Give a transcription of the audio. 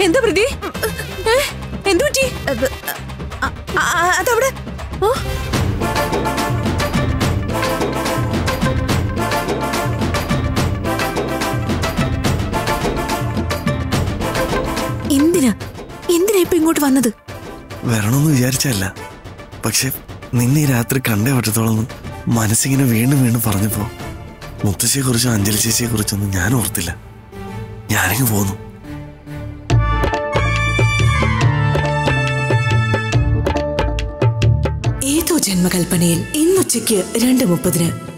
എന്താ പ്രതി ഏ? എന്തു പറ്റി അ- അ- അതവിടെ ഓ എന്തിനാ എന്തിനാ ഇപ്പൊ ഇങ്ങോട്ട് വന്നത് വരണമെന്ന് വിചാരിച്ചല്ല പക്ഷെ നിന്നെ ഈ രാത്രി കണ്ടേ പറ്റത്തോളം മനസ്സിങ്ങനെ വീണ്ടും വീണ്ടും പറഞ്ഞപ്പോ മുത്തശ്ശിയെ കുറിച്ചും അഞ്ജലി ചേച്ചിയെ കുറിച്ചൊന്നും ഞാൻ ഓർത്തില്ല ഞാനിങ്ങ് പോന്നു ഏതോ ജന്മകൽപ്പനയിൽ ഇന്നുച്ചയ്ക്ക് രണ്ട് മുപ്പതിന്